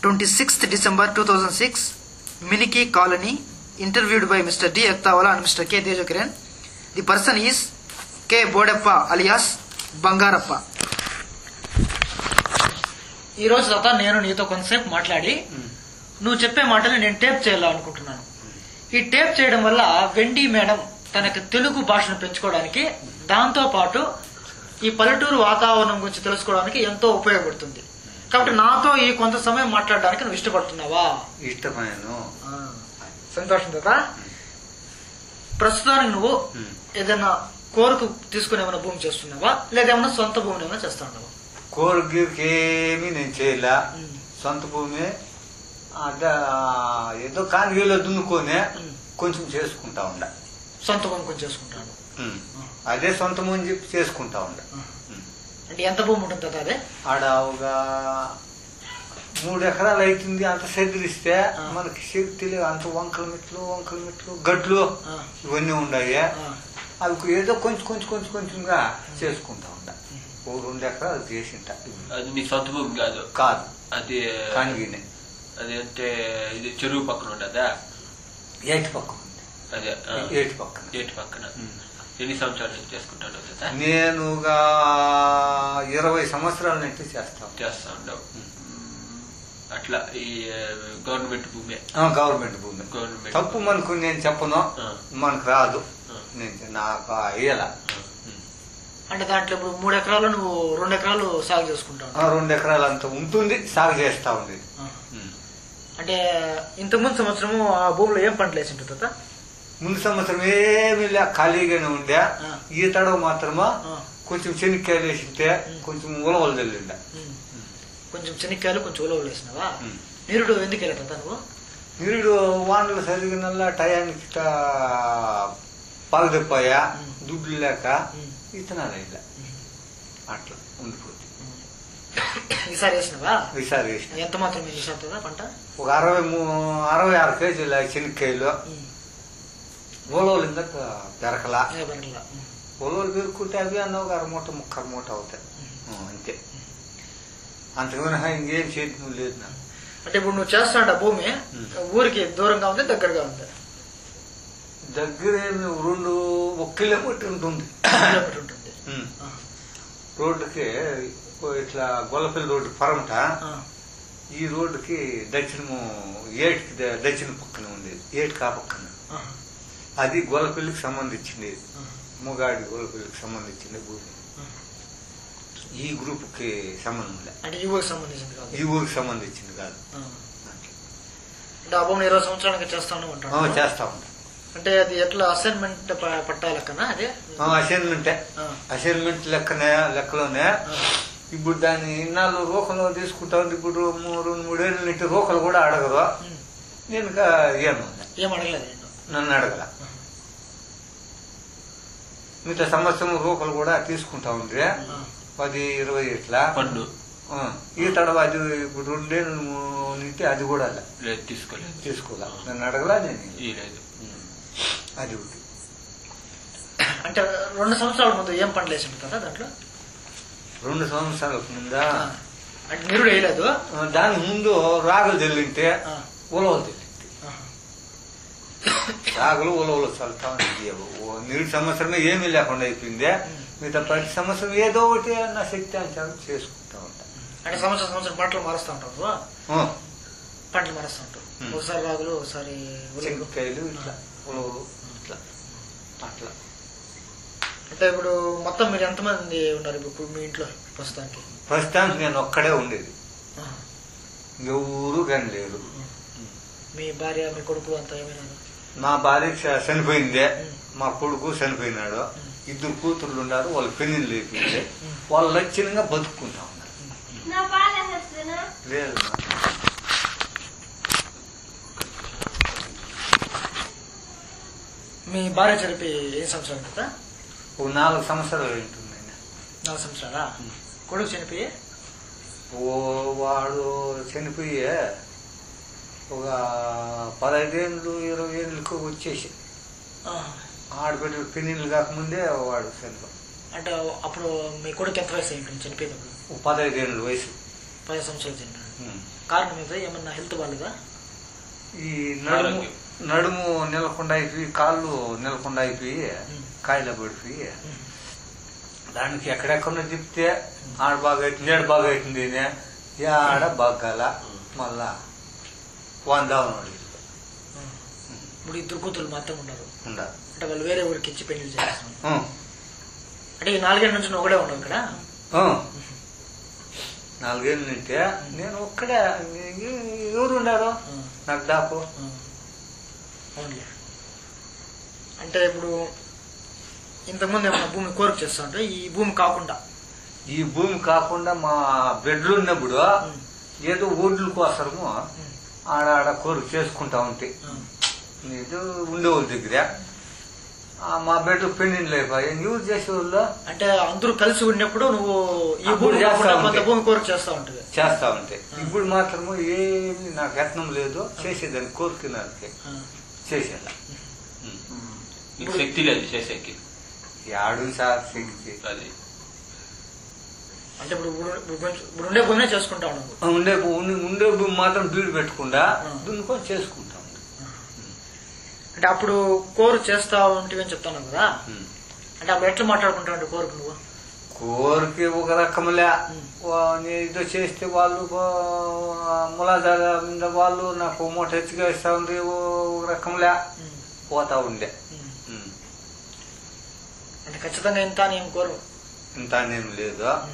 26th December 2006, Miliki Colony, interviewed by Mr. D. Aktawala and Mr. K. Dejakiran. The person is K. Bodappa alias Bangarappa ఈ రోజు తర్వాత నేను నీతో కొంతసేపు మాట్లాడి నువ్వు చెప్పే మాటలు నేను టేప్ చేయాలనుకుంటున్నాను ఈ టేప్ చేయడం వల్ల వెండి మేడం తనకి తెలుగు భాషను పెంచుకోవడానికి దాంతో పాటు ఈ పల్లెటూరు వాతావరణం గురించి తెలుసుకోవడానికి ఎంతో ఉపయోగపడుతుంది కాబట్టి నాతో ఈ కొంత సమయం మాట్లాడడానికి నువ్వు ఇష్టపడుతున్నావా ఇష్టమైన ఆ, సంతోషం కదా ప్రస్తుతానికి నువ్వు ఉమ్. ఏదైనా కోరిక తీసుకుని ఏమైనా భూమి చేస్తున్నావా లేదా ఏమైనా సొంత భూమిని ఏమైనా చేస్తున్నావా కోరికకి ఏమీ నేను చేయలే ఉమ్. సొంత భూమి అదే ఏదో కానిగీలో దున్నుకొని ఉమ్. కొంచెం చేసుకుంటా ఉండ సొంత భూమి కొంచెం చేసుకుంటాను ఉమ్. అదే సొంత భూమి చెప్పి చేసుకుంటా ఉండ ఉమ్. అంటే ఎంత భూమి ఉంటుంది కదా అదే ఆడ ఒక మూడు ఎకరాలు అవుతుంది అంత సెదిరిస్తే ఆ. మనకి శక్తి లేవు అంత వంకల మెట్లు వంకల మెట్లు గడ్లు ఆ. ఇవన్నీ ఉన్నాయి ఆ. అవి ఏదో కొంచెం కొంచెం కొంచెం కొంచెంగా చేసుకుంటా ఉండ ఓ రెండు ఎకరాలు చేసింట అది నీ సొంత భూమి కాదు కాదు అది కానిగినే అది అంటే ఇది చెరువు పక్కన ఉండదా ఏటి పక్క ఉంది అదే ఆ, ఏటి పక్కన ఏటి పక్కన ఉమ్. ఎన్ని సంవత్సరాల నుంచి చేసుకుంటాడు కదా నేనుగా ఇరవై సంవత్సరాల నుంచి చేస్తాను చేస్తా ఉండవు అట్లా ఈ గవర్నమెంట్ భూమి గవర్నమెంట్ భూమి గవర్నమెంట్ తప్పు మనకు నేను చెప్పను ఆ. మనకు రాదు ఆ. నేను నాకు అయ్యేలా అంటే దాంట్లో ఇప్పుడు మూడు ఎకరాలు నువ్వు రెండు ఎకరాలు సాగు చేసుకుంటావు రెండు ఎకరాలు అంత ఉంటుంది సాగు చేస్తా ఉంది ఆ. అంటే ఇంతకుముందు సంవత్సరము ఆ భూమిలో ఏం పంటలు వేసి ఉంటుంది తాత? ముందు సంవత్సరం ఏమీ లే ఖాళీగానే ఉండే ఆ. ఈ తడవ మాత్రమా ఆ. కొంచెం శనిక్కాయలు వేసింటే కొంచెం ఉలవలు తెల్లిండ ఉమ్. కొంచెం శనిక్కాయలు కొంచెం ఉలవలు వేసినావా ఉమ్. నిరుడు ఎందుకు వెళ్ళట నువ్వు నిరుడు వానలు సరిగినల్లా టయానికి పగదెప్పాయా ఉమ్. దుడ్లు లేక ఉమ్. ఇతనాలు ఇలా అట్లా ఉండిపోతుంది ఈసారి వేసినావా ఈసారి వేసిన ఎంత మాత్రం వేసి అవుతుందా పంట ఒక అరవై మూ అరవై ఆరు కేజీల శనక్కాయలు ఉమ్. ఉలవలు ఇందాక పెరకలా ఏ పర్వాలేదు. ఉమ్. ఉలవలు పెరుక్కుంటే అవి అన్న ఒక అర మూట ముక్కర మూట అవుతాయి ఉం, అంతే అంతకు మినహా ఇంకేం చేయడం లేదు నాకు అంటే ఇప్పుడు నువ్వు చేస్తాంట భూమి ఉమ్. ఊరికి దూరంగా ఉంది దగ్గరగా ఉంది దగ్గర ఏమి రెండు ఒక కిలోమీటర్ ఉంటుంది కిలోమీటర్ ఉంటుంది ఉం. ఆ. రోడ్డుకి ఓ ఇట్లా గొల్లపల్లి రోడ్డు పరమట ఆ. ఈ రోడ్డుకి దక్షిణము ఏటికి ద- దక్షిణ పక్కన ఉండేది ఏటికి ఆ పక్కన ఆ. అది గొల్లపల్లికి సంబంధించింది ఆ. ముగాడి గొల్లపల్లికి సంబంధించిన భూమి ఆ. ఈ గ్రూప్కి సంబంధం లే అంటే ఈ ఊరికి సంబంధించింది కాదు ఈ ఊరికి సంబంధించింది కాదు ఆ. అంటే ఆ భూమిని ఇరవై సంవత్సరానికి చేస్తాను ఆ, ఉంటాను చేస్తా ఉంటాం అంటే అది ఎట్లా అసైన్మెంట్ పట్టాలక్కనా అదే అసైన్మెంటే ఆ. అసైన్మెంట్ లెక్కనే లెక్కలోనే ఆ. ఇప్పుడు దాన్ని ఇన్నాళ్ళు రూకలు తీసుకుంటా ఉంది ఇప్పుడు మూ- రెండు మూడేళ్ళ నుండి రూకలు కూడా అడగరు ఉమ్. నేను ఇంకా ఏను ఏం అడగలేదు నేను నన్ను అడగల మిగతా సంవత్సరం రూకలు కూడా తీసుకుంటా ఉంది ఆ. పది ఇరవై ఇట్లా పండు ఆ, ఈ తడవ అది ఇప్పుడు రెండేళ్ళు మూ- నుండి అది కూడా లే. లేదు తీసుకోలేదు తీసుకోలే నన్ను అడగలా నేను ఈ లేదు ఉం. అది ఒకటి అంటే రెండు సంవత్సరాల ముందు ఏం పంటలు వేసి కదా దాంట్లో రెండు సంవత్సరాల ముందా ఆ. అంటే నిరుడు వేయలేదు ఆ, దాని ముందు రాగులు తెల్లింటే ఆ. ఉలవలు తెల్లింటే ఆహా. రాగులు ఉలవలు చల్లుతా ఉంది ఓ నీటి సంవత్సరమే ఏమీ లేకుండా అయిపోయింది మిగతా ప్రతి సంవత్సరం ఏదో ఒకటి నా శక్తి అంచనా చేసుకుంటా ఉంటా అంటే సంవత్సరం సంవత్సరం పంటలు మారుస్తూ ఉంటావు నువ్వు? ఆ, పంటలు మారుస్తూ ఉంటావు ఉమ్. ఒకసారి రాగులు ఒకసారి ఉలవలు. శనక్కాయలు ఇట్లా ఉలవలు ఇట్లా అట్లా అంటే ఇప్పుడు మొత్తం మీరు ఎంతమంది ఉన్నారు ఇప్పుడు మీ ఇంట్లో ప్రస్తుతానికి ప్రస్తుతానికి నేను ఒక్కడే ఉండేది ఆహా. ఎవరు కానీ లేరు మీ భార్య మీ కొడుకు అంతా ఏమైనా మా భార్య చ- చనిపోయిందే ఉమ్. మా కొడుకు చనిపోయినాడు ఉమ్. ఇద్దరు కూతుర్లు ఉన్నారు వాళ్ళ పెళ్లిళ్ళు లేపింది ఉమ్. వాళ్ళు లక్షణంగా బతుక్కుంటా ఉన్నారు నా పాల హస్తనా లేదు మా. మీ భార్య చనిపోయి ఏ సంవత్సరాలు కదా ఒక నాలుగు సంవత్సరాలు ఉంటుంది ఆయన. నాలుగు సంవత్సరాలా కొడుకు చనిపోయి ఓ వాడు చనిపోయి ఒక పదహైదేళ్ళు ఇరవై ఏళ్ళకు వచ్చేసి ఆహా. ఆడబిడ్డ పెళ్లిళ్ళు కాకముందే వాడు చనిపోయి అంటే అప్పుడు మీ కొడుకు ఎంత వయసు అయి ఉంటుంది చనిపోయినప్పుడు ఒక పదహైదేళ్ళ వయసు పది సంవత్సరాలు తిన్నాడు ఉమ్. కారణం మీద ఏమన్నా హెల్త్ బాగాలేదా ఈ నడుము ఆరోగ్యం. నడుము నిలకుండా అయిపోయి కాళ్ళు నిలకుండా అయిపోయి ఉమ్. కాయలు పడిపోయి ఉమ్. దానికి ఎక్కడెక్కడ తిప్పితే ఆడ బాగా అవుతుంది ఏడు బాగా అవుతుంది ఈయన. ఈ ఆడ బాగాల మళ్ళా వందావనం ఉమ్. ఇప్పుడు ఇద్దరు కూతురు మాత్రం ఉన్నారు ఉండాలి అంటే వాళ్ళు వేరే ఊరికి ఇచ్చి పెళ్లి చేస్తాను ఉమ్. అంటే ఈ నాలుగేళ్ల నుంచి నువ్వు ఒకడే ఉండవు ఇక్కడ ఉమ్. నాలుగేళ్ళు నింటే నేను ఒక్కడే ఈ- ఎవరు ఉండారు ఉమ్. నాకు దాపు ఉమ్. అవునులే అంటే ఇప్పుడు ఇంతకుముందు ఏమన్నా భూమి కోరిక చేస్తా ఉంటే ఈ భూమి కాకుండా ఈ భూమి కాకుండా మా బెడ్లు ఉన్నప్పుడు ఉమ్. ఏదో ఓడ్ల కోసము ఉమ్. ఆడ ఆడ కోరిక చేసుకుంటా ఉంటే ఉమ్. ఇది ఉండేవాళ్ళ దగ్గర ఆ, మా బెడ్ పెండింగ్ లేపాయి యూజ్ చేసేవాళ్ళు అంటే అందరూ కలిసి ఉన్నప్పుడు నువ్వు ఈ అప్పుడు భూమి చేస్తా కాకుండా కొంత ఉంటే. భూమి కోరిక చేస్తా ఉంటుంది చేస్తా ఉంటే ఇప్పుడు మాత్రము ఏమి నాకు యత్నం లేదు చేసేదాన్ని కోరుకున్నానికి చేసేదా నీకు శక్తి లేదు చేసేకి ఆడు సార్ శక్తి అది అంటే ఇప్పుడు ఇప్పుడు- ఇప్పుడు ఇప్పుడు ఉండే భూమినే చేసుకుంటా ఉన్నావు ఉండే ఉండే- ఉండే భూమి మాత్రం బీడు పెట్టకుండా ఆ. దున్నుకొని చేసుకుంటాం అంటే అప్పుడు కోరు చేస్తా ఉంటే అని చెప్తాను కదా ఉమ్. అంటే అప్పుడు ఎట్లా మాట్లాడుకుంటావు కోరిక నువ్వు కోరిక ఒక రకములే ఉమ్. వా- నేను ఏదో చేస్తే వాళ్ళు ములాదార మీద వాళ్ళు నాకు మూట హెచ్చుగా ఇస్తా ఉంది ఓ ఒక రకంలే ఉమ్. పోతా ఉండే ఉమ్. ఉమ్. అంటే ఖచ్చితంగా ఇంత అని ఏం కోరు ఇంత నేను లేదు ఉమ్.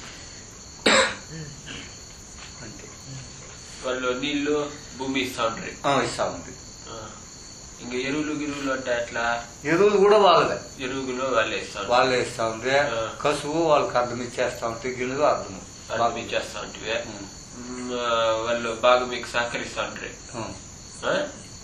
ఉమ్. అంటే వాళ్ళు నీళ్లు భూమి ఇస్తా ఉంటారు ఆ, ఇస్తా ఉంది ఆ. ఇంకా ఎరువులు గిరువులు అంటే అట్లా ఎరువులు కూడా వాళ్ళదే ఎరువులు వాళ్ళే ఇస్తా ఉంటారు వాళ్ళే ఇస్తా ఉంది ఆ. కసువు వాళ్ళకి అర్థం ఇచ్చేస్తా ఉంటే గిన్నెలు అర్థం వాళ్ళు ఇచ్చేస్తా ఉంటే ఉమ్. వాళ్ళు బాగా మీకు సహకరిస్తా ఉంటారు ఉమ్. ఆ?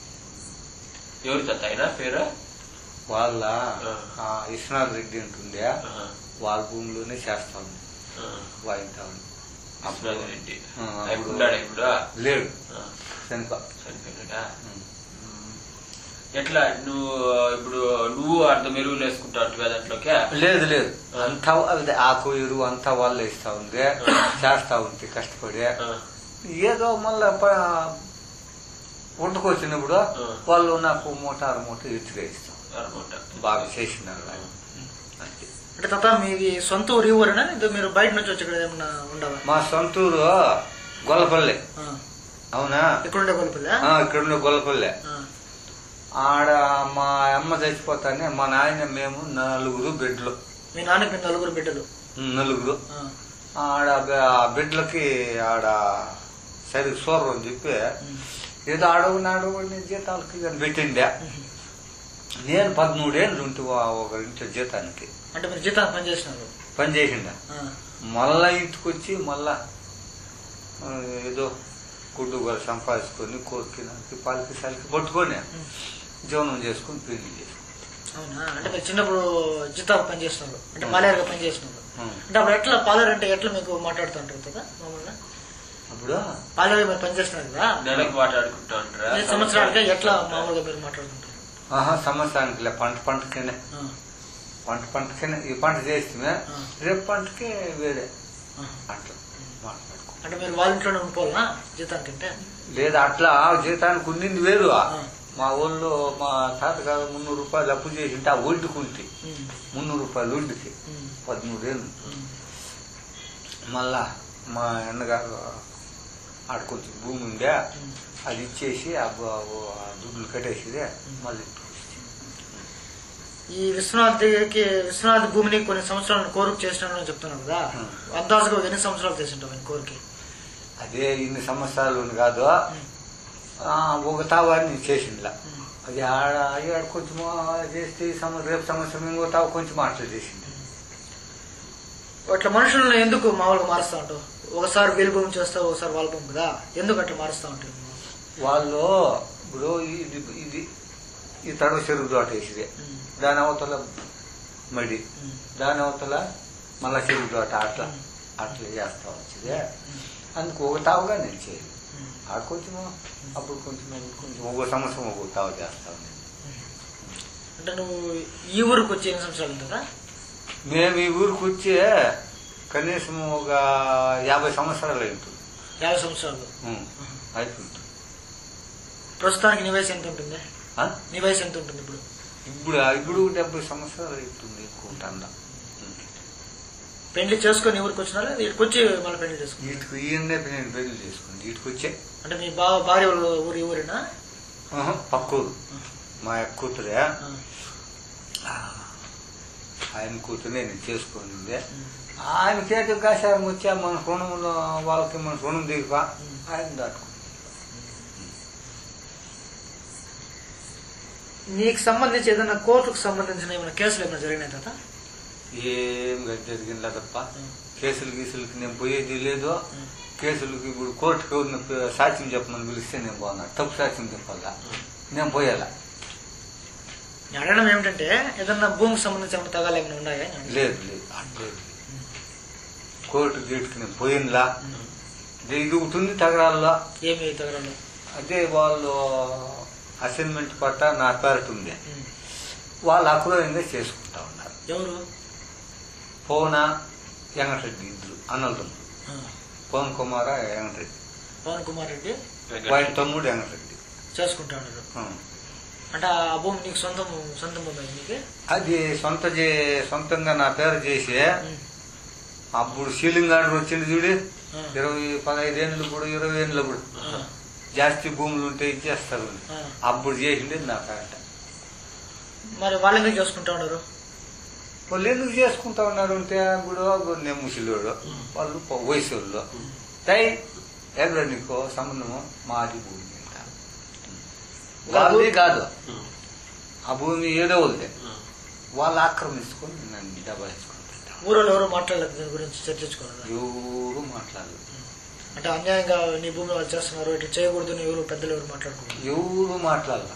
ఎవరు తాత అయినా పేరు వాళ్ళ ఆ. ఆ, విశ్వనాథ్ రెడ్డి ఉంటుండే ఆహా. వాళ్ళ భూమిలోనే చేస్తా ఉంది ఆ. వాయింటా ఉంది విశ్వనాథ్ రెడ్డి ఆ, ఆయన అప్పుడు- ఉన్నాడా ఇప్పుడు లేడు ఆ. కనుక చనిపోయినాడా ఉమ్. ఉమ్. ఎట్లా నువ్వు ఇప్పుడు నువ్వు అర్ధం ఎరువులు వేసుకుంటా ఉంటావు దాంట్లోకి లేదు లేదు ఆ. అంతా వాళ్ళదే ఆకు ఎరువు అంతా వాళ్ళే ఇస్తా ఉంది చేస్తా ఉంది కష్టపడి ఆ. ఏదో మళ్ళా ప- వంటకొచ్చినప్పుడు ఆ. వాళ్ళు నాకు మూట అర మూట ఇచ్చిగా ఇస్తాం అనమాట బాగా చేసినారు వాళ్ళు. అంతే. అంటే తాత మీది సొంత ఊరు ఈ ఊరేనా ఇది మీరు బయట నుంచి వచ్చి ఇక్కడ ఏమన్నా ఉండవా మా సొంతూరు గొల్లపల్లి ఆ. అవునా ఇక్కడ ఉండే గొలుపులే ఆ, ఇక్కడ ఉన్న గొల్లపల్లి ఆడ మా అమ్మ చచ్చిపోతానే మా నాయన మేము నలుగురు బెడ్లు మీ నాన్నకి మీ నలుగురు బిడ్డలు ఉమ్, నలుగురు ఆ. ఆడ బె- ఆ బిడ్డలకి ఆడ సరి సోర్రు అని చెప్పి ఉమ్. ఏదో అడవు నాడు జీతాలకి కానీ పెట్టిండే నేను పదమూడేళ్ళు ఉంటే వా- ఒక ఇంట్లో జీతానికి అంటే మీరు జీతాన్ని పనిచేసినారు పని చేసిండ ఆ. మళ్ళా ఇంటికి వచ్చి మళ్ళా ఆ, ఏదో గుడ్డు కూడా సంపాదించుకొని కోరికినాకి పాలకి సాలికి పట్టుకొని ఉమ్. జీవనం చేసుకొని పెళ్లి చేసి అవునా అంటే మీరు చిన్నప్పుడు జీతాలు పనిచేసినారు అంటే పాలేరుగా పనిచేసినారు ఉమ్. అంటే అప్పుడు ఎట్లా పాలేరు అంటే ఎట్లా మీకు మాట్లాడుతుంటారు కదా మామూలుగా అప్పుడు పాలేరు మీరు పనిచేస్తున్నారు కదా నెలకు మాట్లాడుకుంటా ఉంటారా ఈ సంవత్సరాలకే ఎట్లా మామూలుగా మీరు మాట్లాడుతుంటారు ఆహా సంవత్సరానికి లే, పంట పంటకినే ఆ. పంట పంటకినే ఈ పంట చేస్తే ఆ. రేపు పంటకి వేరే ఆ. అట్లా మాట్లాడుకో అంటే మీరు వాళ్ళ ఇంట్లోనే ఉండిపోవాలనా జీతానికి అంటే లేదా అట్లా జీతానికి ఉండింది వేరు ఆ. మా ఊళ్ళో మా తాతగారు మున్నూరు రూపాయలు అప్పు చేసింటే ఆ ఒడ్డుకుంటే ఉమ్. మున్నూరు రూపాయలు ఒడ్డుకి ఉమ్. పదమూడేళ్ళు ఉమ్. మళ్ళా మా అన్నగారు ఆడ కొంచెం భూమి ఉండే ఉమ్. అది ఇచ్చేసి ఆ బ- ఆ దుడ్లు కట్టేసిదే మళ్ళీ ఈ విశ్వనాథ్ దగ్గరికి విశ్వనాథ్ భూమిని కొన్ని సంవత్సరాలను కోరిక చేసినాను అని చెప్తున్నాను కదా ఉమ్. అందాజుగా ఒక ఎన్ని సంవత్సరాలు చేసింటావు ఆయన కోరిక అదే ఇన్ని సంవత్సరాలు ఉంది కాదు ఆ, ఒక తావాన్ని చేసిందిలా ఉమ్. అది ఆడ ఆడ కొంచెం చేస్తే ఈ సంవత్సరం రేపు సంవత్సరం ఇంకో తావు కొంచెం అట్లా చేసింది అట్లా మనుషులను ఎందుకు మామూలుగా మారుస్తా ఉంటావు ఒకసారి వీళ్ళ భూమి చేస్తావు ఒకసారి వాళ్ళ భూమి కదా ఎందుకు అట్లా మారుస్తా ఉంటావు వాళ్ళు ఇప్పుడు ఇది ఇది ఈ తడవ చెరువు తోట వేసిదే ఉమ్. దాని అవతల మడి ఉమ్. దాని అవతల మళ్ళా చెరువు తోట అట్లా ఉమ్. అట్లా చేస్తా వచ్చిదే ఉమ్. అందుకు ఒక తావుగా నేను చేయను ఉమ్. ఆడ కొంచెం అప్పుడు కొంచెం కొంచెం ఒక సంవత్సరం ఒక తావు చేస్తా ఉన్నాను అంటే నువ్వు ఈ ఊరికి వచ్చి ఎన్ని సంవత్సరాలు ఉంటుందా మేము ఈ ఊరికి వచ్చి కనీసం ఒక యాభై సంవత్సరాలు ఉంటుంది యాభై సంవత్సరాలు ఉం. అయిపోతుంది ప్రస్తుతానికి నీ వయసు ఎంత ఉంటుంది ఆ? నీ వయసు ఎంత ఉంటుంది ఇప్పుడు ఇప్పుడు ఇప్పుడు డెబ్బై సంవత్సరాలు అవుతుంది ఎక్కువ ఉంటాను పెళ్లి చేసుకొని ఊరికి వచ్చినారా ఇక్కడికి వచ్చి మళ్ళీ పెళ్లి చేసుకుని వీటికి ఈయన్నే నేను పెళ్లి చేసుకుని వీటికి వచ్చే అంటే మీ బా భార్య వాళ్ళ ఊరి ఊరేనా ఆహా, పక్కూరు మా యొక్క కూతురే ఆ. ఆ, ఆయన కూతురే నేను చేసుకుని ఆయన చేతి కాశారం వచ్చా మన రుణంలో వాళ్ళకి మన రుణం దిగిపా ఆయన దాటుకో నీకు సంబంధించి ఏదైనా కోర్టుకు సంబంధించిన ఏమైనా కేసులు ఏమైనా జరిగినాయి తాత ఏం జరిగిందా తప్ప కేసులు గీసులకి నేను పోయేది లేదు కేసులకి ఇప్పుడు కోర్టుకి ఎవరిని ప- సాక్ష్యం చెప్పమని పిలిస్తే నేను పోనా తప్పు సాక్ష్యం చెప్పాలా నేను పోయాలా నేను అడగడం ఏమిటంటే ఏదన్నా భూమికి సంబంధించి ఏమైనా తగాలు ఏమైనా ఉన్నాయా అని అడిగాను. లేదు లేదు లేదు కోర్టు గీటుకి నేను పోయినలా ఇది ఉంటుంది తగరాల్లో ఏమి తగరాలు అదే వాళ్ళు అసైన్మెంట్ పట్ట నా పేరట్ ఉంది ఉమ్. వాళ్ళు అక్రూరంగా చేసుకుంటా ఉన్నారు ఎవరు పవన వెంకటరెడ్డి ఇద్దరు అన్నలతమ్ముడు ఆ. పవన్ కుమార వెంకటరెడ్డి పవన్ కుమార్ రెడ్డి వాడి తమ్ముడు వెంకటరెడ్డి చేసుకుంటా ఉన్నారు ఆ. అంటే ఆ భూమి నీకు సొంతం సొంతం భూమి అది నీకు అది సొంత చే- సొంతంగా నా పేరు చేసి ఉమ్. అప్పుడు సీలింగ్ ఆర్డర్ వచ్చింది చూడు ఆ. ఇరవై పదహైదు ఏళ్ళు ఇప్పుడు ఇరవై ఏళ్ళు ఇప్పుడు ఆ. జాస్తి భూములు ఉంటే ఇచ్చేస్తారు ఆ. అప్పుడు చేసింది నా పేరట మరి వాళ్ళు ఎందుకు చేసుకుంటా ఉన్నారు వాళ్ళు ఎందుకు చేసుకుంటా ఉన్నారు అంటే ఇప్పుడు నేను ముసలివాడు వాళ్ళు ప- వయసు వాళ్ళు తై ఎక్కడ నీకు సంబంధము మాది భూమి అంట. వాళ్ళది కాదు ఆ భూమి ఏదో వాళ్ళదే వాళ్ళు ఆక్రమించుకొని నన్ను దబాయించుకుంటారు ఊరోళ్ళు ఎవరు మాట్లాడలేదు దీని గురించి చర్చించుకోలేదు ఎవరు మాట్లాడలేదు అంటే అన్యాయంగా నీ భూమి వాళ్ళు చేస్తున్నారు ఇట్లా చేయకూడదు అని ఎవరు పెద్దలు ఎవరు మాట్లాడుకుంటారు ఎవరు మాట్లాడాల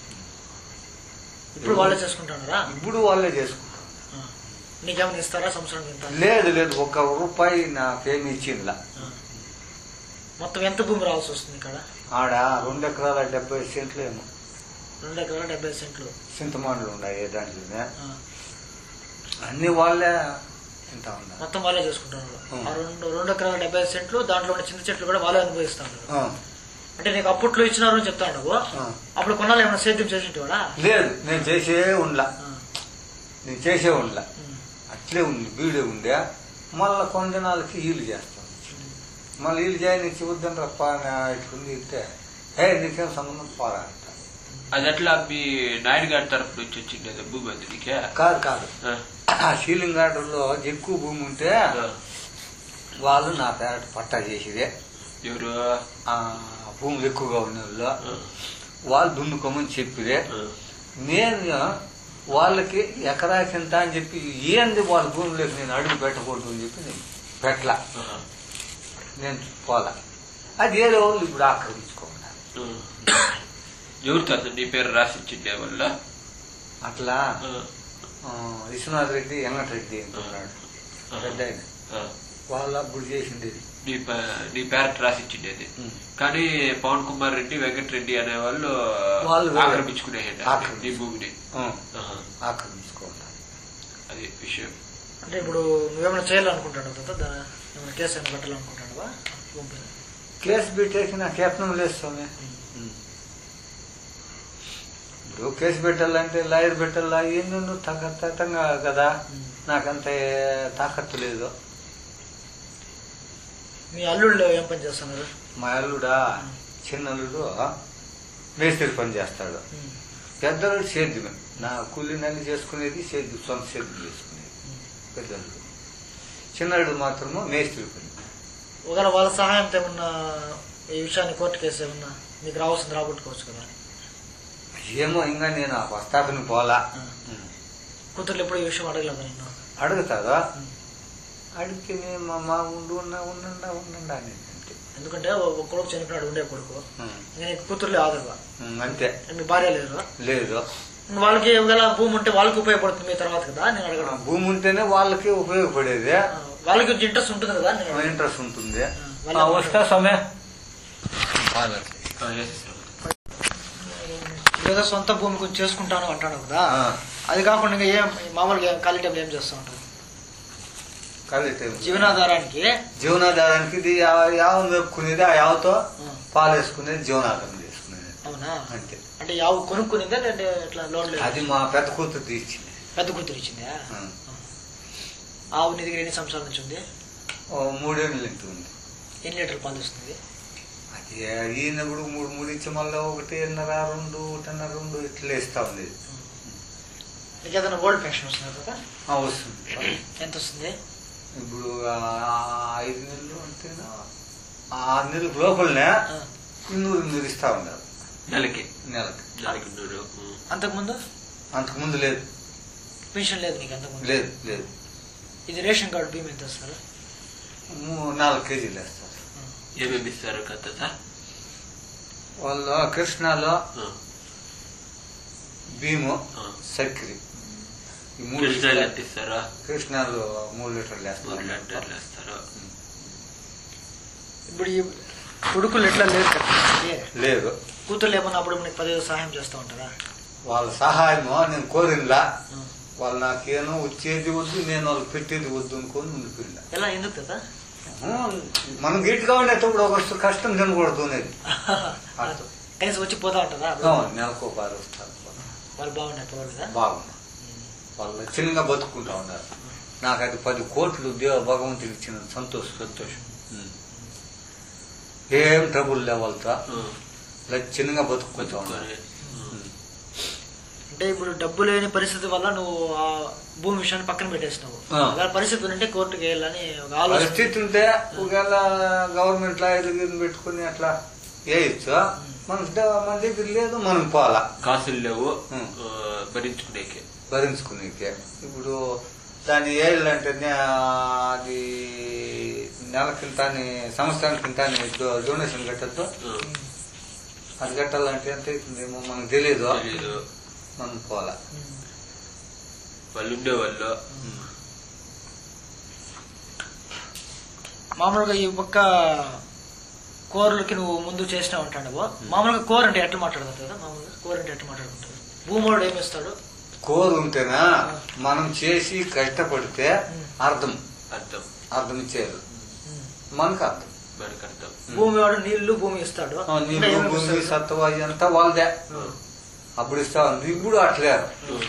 ఇప్పుడు వాళ్ళే చేసుకుంటున్నారా ఇప్పుడు వాళ్ళే చేసుకుంటారు ఆ. నీకేమైనా ఇస్తారా సంవత్సరం ఇంత లేదు లేదు ఒక్క రూపాయి నాకేమి ఇచ్చిందిలా ఆ. మొత్తం ఎంత భూమి రావాల్సి వస్తుంది ఇక్కడ ఆడ రెండు ఎకరాల డెబ్బై సెంట్లు ఏమో రెండు ఎకరాల డెబ్బై సెంట్లు చింతమాండలు ఉన్నాయి దాంట్లోనే ఆ. అన్ని వాళ్ళే తింటా ఉన్నారు మొత్తం వాళ్ళే చేసుకుంటున్నారు ఉం. ఆ రెండు రెండు ఎకరాల డెబ్బై సెంట్లు దాంట్లో ఉన్న చిన్న చెట్లు కూడా వాళ్ళే అనుభవిస్తున్నారు ఆ, అంటే నీకు అప్పట్లో ఇచ్చినారు అని చెప్తా ఉండవు ఆ. అప్పుడు కొన్నాళ్ళు ఏమైనా సేద్యం చేసింటివాడా లేదు నేను చేసే ఉండలా నేను చేసే ఉండలా అట్లే ఉంది బీడే ఉండే మళ్ళా కొన్ని దినాలకి ఈలు చేస్తాం మళ్ళీ ఈలు చేయనిచ్చి వద్దని రప్ప ఇట్లుంది ఇస్తే హే నీకేం సంబంధం పోరా అంట అది ఎట్లా మీ నాయుడు గారి తరఫు నుంచి వచ్చింది అది భూమి అది నీకే కాదు కాదు ఆ, ఆ సీలింగ్ ఆర్డర్లో ఎక్కువ భూమి ఉంటే ఆ. వాళ్ళు నా పేరట పట్టా చేసిదే ఎవరు ఆ భూములు ఎక్కువగా ఉన్న వాళ్ళు ఆ, వాళ్ళు దున్నుకోమని చెప్పిరే ఆ. నేను వాళ్ళకి ఎకరాకింత అని చెప్పి ఏంది వాళ్ళ భూమిలోకి నేను అడుగు పెట్టకూడదు అని చెప్పి నేను పెట్టలా ఆహా. నేను పోలా అది ఏదో వాళ్ళు ఇప్పుడు ఆక్రమించుకోమన్నారు ఆ. ఎవరు తాత నీ పేరు రాసిచ్చిండే వల్ల అట్లా ఆ, ఆ, విశ్వనాథ్ రెడ్డి వెంకటరెడ్డి అంటున్నాడు ఆ. పెద్ద ఆయన ఆ. వాళ్ళు అప్పుడు చేసింది నీ ప- నీ పేరట్ రాసిచ్చిండేది ఉం. కానీ పవన్ కుమార్ రెడ్డి వెంకటరెడ్డి అనే వాళ్ళు వాళ్ళు వేరే. ఆక్రమించుకునే ఆక్రమించు- నీ భూమిని ఆ, ఆహా. ఆక్రమించుకోమన్నారు అది విషయం అంటే ఇప్పుడు నువ్వేమైనా చేయాలనుకుంటాడు కదా దాని ఏమైనా కేసు ఏమైనా పెట్టాలనుకుంటాడువా భూమి పైన? కేసు పెట్టేసి నాకు యత్నం లేదు స్వామి ఉం. ఇప్పుడు కేసు పెట్టాలంటే లాయర్ పెట్టాలా ఎన్నెన్నో తగ్గతంగా కదా ఉం. నాకంత తాకత్తు లేదు మీ అల్లుళ్ళు ఏం పని చేస్తున్నారు మా అల్లుడా చిన్న అల్లుడు మేస్త్రి పని చేస్తాడు ఉం. పెద్దలు సేద్యమే నా కూలి నల్లి చేసుకునేది సేద్యం సొంత సేద్యం చేసుకునేది పెద్దలు చిన్నడు మాత్రము మేస్త్రి పని ఒకవేళ వాళ్ళ సహాయంతో ఏమన్నా ఈ విషయాన్ని కోర్టు కేసు ఏమన్నా నీకు రావాల్సింది రాబట్టుకోవచ్చు కదా ఏమో ఇంకా నేను ఆ వస్తాకని పోలా ఆ. ఉం. కూతుర్లు ఎప్పుడు ఈ విషయం అడగలేదు నిన్ను అడుగుతాదా ఉం. అడిగితే నేను మా మా ఉండు ఉన్నా ఉండండా ఉండండా అని అంతే ఎందుకంటే ఒక కొడుకు చనిపోయినాడు ఉండే కొడుకు ఉం. ఇంకా నీకు కూతుర్లే ఆదరవా ఉం, అంతే మీ భార్య లేరు లేదు ఇంక వాళ్ళకి ఒకవేళ భూమి ఉంటే వాళ్ళకి ఉపయోగపడుతుంది మీ తర్వాత కదా నేను ఆ, అడగడం భూమి ఉంటేనే వాళ్ళకి ఉపయోగపడేది ఆ, వాళ్ళకి ఇంట్రెస్ట్ ఉంటుంది కదా నేను అడగడం. ఇంట్రెస్ట్ ఉంటుంది వాళ్ళ- ఆ, వస్తా సమయ ఆ, వేసేసాం. ఏదో సొంత భూమి కొంచెం చేసుకుంటాను అంటాను కదా ఆ. అది కాకుండా ఇంకా ఏం మామూలుగా ఏం ఖాళీ టైంలో ఏం చేస్తూ ఉంటారు ఖాళీ టైం జీవనాధారానికి జీవనాధారానికి ఇది యా- యావ మేపుకునేది ఆ యావతో ఆ, పాలు వేసుకునేది జీవనాధారం చేసుకునేది అవునా అంతే అంటే యావు కొనుక్కునిందా లేదంటే ఇట్లా లోన్ లేదు అది మా పెద్ద కూతురు ఇచ్చింది పెద్ద కూతురు ఇచ్చిందా ఆ. ఆవు నీ దగ్గర ఎన్ని సంవత్సరాల నుంచి ఉంది ఓ మూడేళ్ళు ఇంటి ఉంది ఎన్ని లీటర్ల పాలు వస్తుంది అది ఈయనప్పుడు మూడు మూడు ఇచ్చి మళ్ళీ ఒకటిన్నర రెండు ఒకటిన్నర రెండు ఇట్లా వేస్తా ఉండేది నీకు ఏదైనా ఓల్డ్ పెన్షన్ వస్తుంది కదా ఆ, వస్తుంది ఎంత వస్తుంది ఇప్పుడు ఆ, ఐదు నెలలు అంతేనా ఆరు నెలలకు లోపలనే ఆ. ఇన్నూరు ఇన్నూరు ఇస్తా ఉన్నారు నెలకి నెలకి నెలకి నూరు ఉం. అంతకుముందు అంతకుముందు లేదు పెన్షన్ లేదు నీకు అంతకుముందు లేదు లేదు ఇది రేషన్ కార్డు భీమా ఎంత వస్తుంది మూ- నాలుగు కేజీలు వేస్తారు ఏమేమి ఇస్తారు కథ సార్ వాళ్ళు కృష్ణాలో భీము ఆ. చక్కెర ఈ మూడు కృష్ణాలు ఎంత ఇస్తారా కృష్ణాలు మూడు లీటర్లు మూడు లీటర్లు వేస్తారు వేస్తారు ఇప్పుడు ఈ కొడుకులు ఎట్లా లేదు కదా నీకు? లేదు కూతురు ఏమన్నా అప్పుడు నీకు పదివేలు సహాయం చేస్తూ ఉంటారా వాళ్ళ సహాయము నేను కోరినలా ఆ. వాళ్ళు నాకేనో వచ్చేది వద్దు నేను వాళ్ళకి పెట్టేది వద్దు అనుకొని ఉండిపోయిందా ఎలా ఎందుకు కదా మనం గట్టిగా ఉండేటప్పుడు ఒక కష్టం తినకూడదు అనేది కనీసం వచ్చి పోతా ఉంటుందా ఆ, నెలకు బాగా వస్తారు వాళ్ళు బాగున్నారు పర్వాలేదా బాగున్నా వాళ్ళు చిన్నగా బతుకుంటా ఉన్నారు నాకు అది పది కోట్లు దేవ భగవంతుడికి ఇచ్చిన సంతోషం సంతోషం ఉం. ఏం ట్రబుల్ లెవెల్తో ఉం. చిన్నగా బతుకుంటా ఉన్నారు బతుకుని ఉం. అంటే ఇప్పుడు డబ్బు లేని పరిస్థితి వల్ల నువ్వు ఆ భూమి విషయాన్ని పక్కన పెట్టేసినావు ఆ. ఒకవేళ పరిస్థితి ఉంటే కోర్టుకి వెళ్ళాలని ఒక ఆలోచన పరిస్థితి ఉంటే ఒకవేళ గవర్నమెంట్ లాయర్లు పెట్టుకుని అట్లా వేయచ్చు మన మన దగ్గర లేదు మనం పోవాలా కాసులు లేవు ఉం. ఆ, భరించుకునేకి భరించుకునేకే ఇప్పుడు దాన్ని వేయాలంటే అది నెలకింత సంవత్సరానికింత డొనేషన్ కట్టద్దు ఉం. అది కట్టాలంటే ఎంత అవుతుందేమో మనకు తెలియదు తెలీదు మనం పోవాలా వాళ్ళు ఉండేవాళ్ళు మామూలుగా ఈ ఒక్క కూరలకి నువ్వు ముందు చేసినా ఉంటాడు మామూలుగా కూర అంటే ఎట్లా మాట్లాడతావు కదా మామూలుగా కూర అంటే ఎట్లా మాట్లాడుకుంటావు భూమోడు ఏమి ఇస్తాడు కోరు ఉంటేనా మనం చేసి కష్టపడితే అర్థం అర్థం అర్థం ఇచ్చేది మనకు అర్థం మనకు అర్థం భూమి వాడు నీళ్లు భూమి ఇస్తాడు ఆ, ఇంకా నీళ్ళు ఏమేమి భూమి ఇస్తాడు? సత్వ అంతా వాళ్ళదే ఉం. అప్పుడు ఇస్తా ఉంది ఇప్పుడు అట్లేరు ఉం.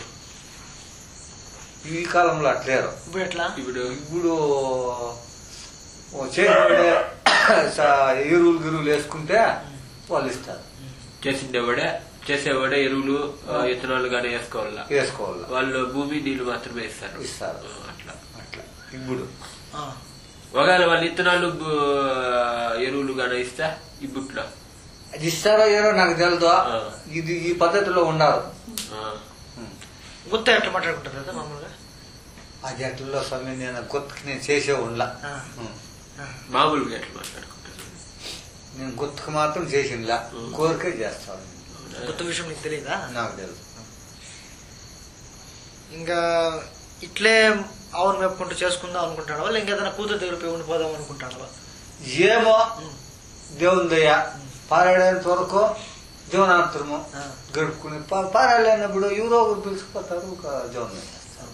ఈ కాలంలో అట్లేరు ఇప్పుడు ఎట్లా ఇప్పుడు ఇప్పుడు ఓ చేతిపడే ఎరువులు గిరువులు వేసుకుంటే వాళ్ళు ఇస్తారు చేసిండేవాడే చేసేవాడే ఎరువులు ఆ, విత్తనాలు గానీ వేసుకోవాలా వేసుకోవాలి వాళ్ళు భూమి నీళ్లు మాత్రమే ఇస్తారు ఇస్తారు. ఆ, అట్లా అట్లా ఇప్పుడు ఆ. ఒకవేళ వాళ్ళు విత్తనాలు బు- ఎరువులు గానీ ఇస్తే ఈ బుట్లో అది ఇస్తారో ఏరో నాకు తెలియదు ఆ. ఇది ఈ పద్ధతిలో ఉండాలి ఆ, గుత్త ఎట్లా మాట్లాడుకుంటారు కదా మామూలుగా అది ఎట్లలో స్వామి నేను గుర్తుకి నేను చేసే ఉండ ఆ. ఆ. మామూలుగా ఎట్లా మాట్లాడుకుంటారు నేను గుర్తుకు మాత్రం చేసిండ్లా ఉం. కోరికే చేస్తాను అవునా? గుత్త విషయం నీకు తెలియదా నాకు తెలుసు ఇంకా ఇట్లే ఆవును మేపుకుంటూ చేసుకుందాం అనుకుంటాడు వాళ్ళు ఇంకేదైనా కూతురు దగ్గర పోయి ఉండిపోదాం అనుకుంటాడు ఏమో దేవుని దయ పారాడేంత వరకు జీవనాంతరము ఆ. గడుపుకుని పా- పారాడలేనప్పుడు ఎవరో ఒకరు పిలిచిపోతారు ఒక జీవనం చేస్తారు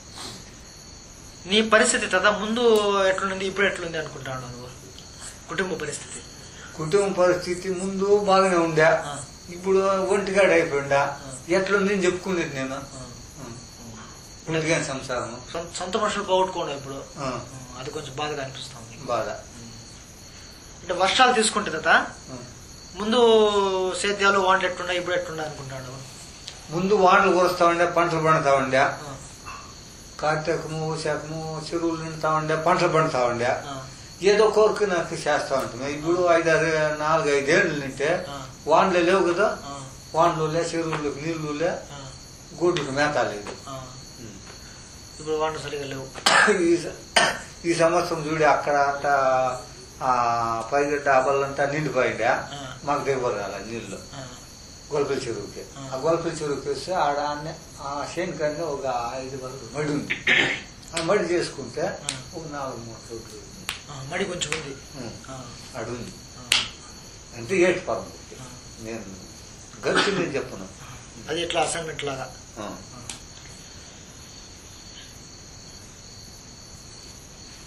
నీ పరిస్థితి కదా ముందు ఎట్లుంది ఇప్పుడు ఎట్లుంది అనుకుంటాడు నువ్వు కుటుంబ పరిస్థితి కుటుంబ పరిస్థితి ముందు బాగానే ఉండే ఆ. ఇప్పుడు ఒంటిగాడు అయిపోయిందా ఆ. ఎట్లుంది అని చెప్పుకునేది నేను ఆ. ఒంటిగా సంసారం సొంత- సొంత మనుషులు పోగొట్టుకోండి ఇప్పుడు ఆ, ఆ, అది కొంచెం బాధగా అనిపిస్తుంది బాధ అంటే వర్షాలు తీసుకుంటే కదా ఆ. ముందు సేద్యాలు వాంటలు ఎట్లున్నాయి ఇప్పుడు ఎట్లున్నాయి అనుకుంటాడు ముందు వానలు కురుస్తా ఉండే పంటలు పండుతా ఉండే ఆ. కార్తీకము శాఖము చెరువులు నిండుతా ఉండే పంటలు పండుతా ఉండే ఆ. ఏదో కోరిక నాకు చేస్తా ఉంటుంది ఇప్పుడు ఐదారు నాలుగు ఐదేళ్ళు నింటే ఆ. వానలు లేవు కదా ఆ. వానలు లే చెరువులకు నీళ్లు లే ఆ. గొడ్డుకు మేత లేదు ఆ. ఇప్పుడు వాంటలు సరిగా లేవు ఈ స- ఈ సంవత్సరం చూడి అక్కడ అంతా ఆ పైగడ్డ అబల్లంతా నిండిపోయిండే ఆ. మాకు దగ్గర రాల నీళ్లు ఆ. గొల్పల చెరువుకి ఆ. ఆ గొల్పల చెరువుకి వస్తే ఆడ అన్నే ఆ శేనికాన్ని ఒక ఐదు వరకు మడి ఉంది ఆ మడి చేసుకుంటే ఆ. ఒక నాలుగు మూడు రోడ్లు ఉంది. ఆ, మడి కొంచెం ఉంది ఉం. ఆ. అడు ఉంది ఆ. అంటే ఏటి పరం ఆ. నేను గడిచి నేను చెప్పను అది ఇట్లా అసైన్మెంట్ లాగా ఆ.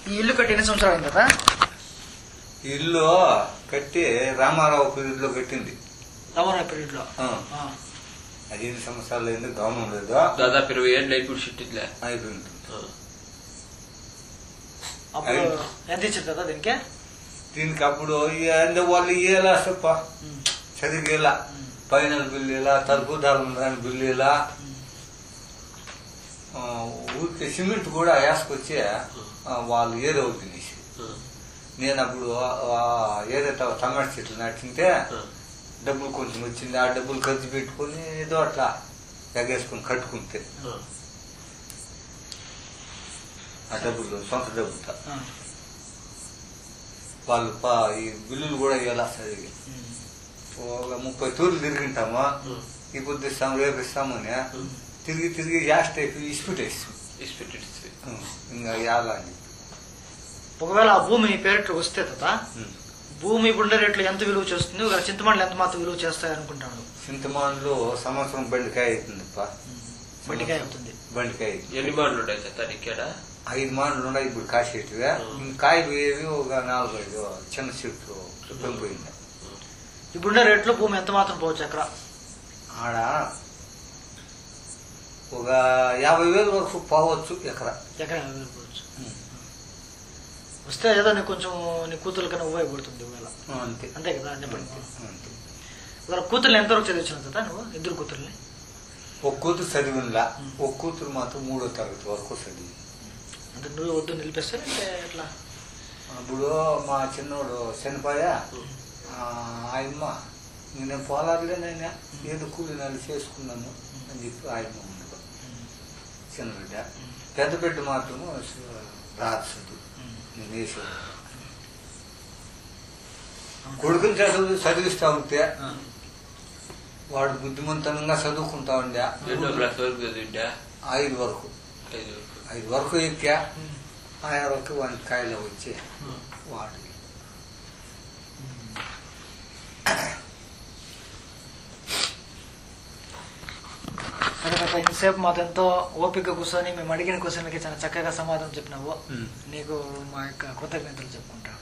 ఈ ఇల్లు కట్టి ఎన్ని సంవత్సరాలు అయింది కదా ఇల్లు కట్టి రామారావు పీరియడ్ లో కట్టింది రవాణా పీరియడ్ లో ఆ. ఆ. అది ఎన్ని సంవత్సరాలు అయింది గమనం లేదు దాదాపు ఇరవై ఏళ్ళు అయిపోయి షిట్టిట్లే అయిపోయింది అప్పుడు అయింది. ఎంత ఇచ్చారు కదా దీనికి దీనికి అప్పుడు అంటే వాళ్ళు ఇయ్యేలా చెప్ప ఉమ్. చదివేలా పైన బిల్లు ఇలా తలుపుదారులు దాని బిల్లు ఇలా ఆ, ఊరికే సిమెంట్ కూడా వేసుకొచ్చి ఆ, వాళ్ళు ఏదో తినేసి నేను అప్పుడు ఆ, ఏదైతే టమాటా చెట్లు నచ్చింటే డబ్బులు కొంచెం వచ్చింది ఆ డబ్బులు ఖర్చు పెట్టుకొని ఏదో అట్లా ఎగేసుకొని కట్టుకుంటే ఆ డబ్బులు సొంత డబ్బులతో ఆ. వాళ్ళు పా- ఈ బిల్లులు కూడా ఇలా సరిగా ఒక ముప్పై తూర్లు తిరిగింటాము ఈ పొద్దు ఇస్తాము రేపు ఇస్తామని తిరిగి తిరిగి యాస్ట్ అయిపోయి ఇసుపెట్టేస్తాం ఇస్పెట్టి ఇంకా యాలా అని ఒకవేళ ఆ భూమి నీ పేరిట వస్తే కదా ఉం. భూమి ఇప్పుడు రేట్లు ఎంత విలువ చేస్తుంది ఒక చింతమండలు ఎంత మాత్రం విలువ చేస్తాయి అనుకుంటాను చింతమానులో సంవత్సరం బండికాయ అవుతుందిప్ప బండికాయ అవుతుంది బండికాయ అవుతుంది. ఎన్ని మాటలు ఉంటాయి చెత్త ఇక్కడ ఐదు మాటలు ఉన్నాయి ఇప్పుడు కాసేటివే కాయలు ఏవి ఒక నాలుగు ఐదు చిన్న చెట్లు పెంపోయింది ఇప్పుడున్న రేట్లో భూమి ఎంత మాత్రం పోవచ్చు ఎకరా ఆడ ఒక యాభై వేల వరకు పోవచ్చు ఎకరా ఎకరా యాభై వేలు పోవచ్చు వస్తే ఏదో నీకు కొంచెం నీ కూతురు కన్నా ఉపయోగపడుతుంది ఒకవేళ అంతే అంతే కదా చెప్పండి అంతే ఒకవేళ కూతుర్ని ఎంతవరకు చదివించిన కదా నువ్వు ఇద్దరు కూతుర్ని ఒక కూతురు చదివినలా ఒక కూతురు మాత్రం మూడో తరగతి వరకు చదివి అంటే నువ్వు వద్దు నిలిపేస్తే అంటే ఎట్లా అప్పుడు మా చిన్నోడు చనిపోయ ఆయమ్మ ఇంక నేను పోలారులేనైనా ఏదో కూలి నెల చేసుకున్నాను అని చెప్పి ఆయమ్మ ఉండదు చిన్న బిడ్డ పెద్ద బిడ్డ మాత్రము రాదు చదువు నేను వేసేవాడు కొడుకుని చదువు చదివిస్తా ఉంటే వాడు బుద్ధిమంతంగా చదువుకుంటా ఉండే రెండో క్లాస్ వరకు చదివిండా ఐదు వరకు ఐదు వరకు ఐదు వరకు ఎక్కా ఆయన వరకు వానికి కాయలు వచ్చి వాడు సరే కదా ఇంతసేపు మాతో ఎంతో ఓపిక కూర్చొని మేము అడిగిన క్వశ్చన్లకి చాలా చక్కగా సమాధానం చెప్పినావు నీకు మా యొక్క కృతజ్ఞతలు చెప్పుకుంటాను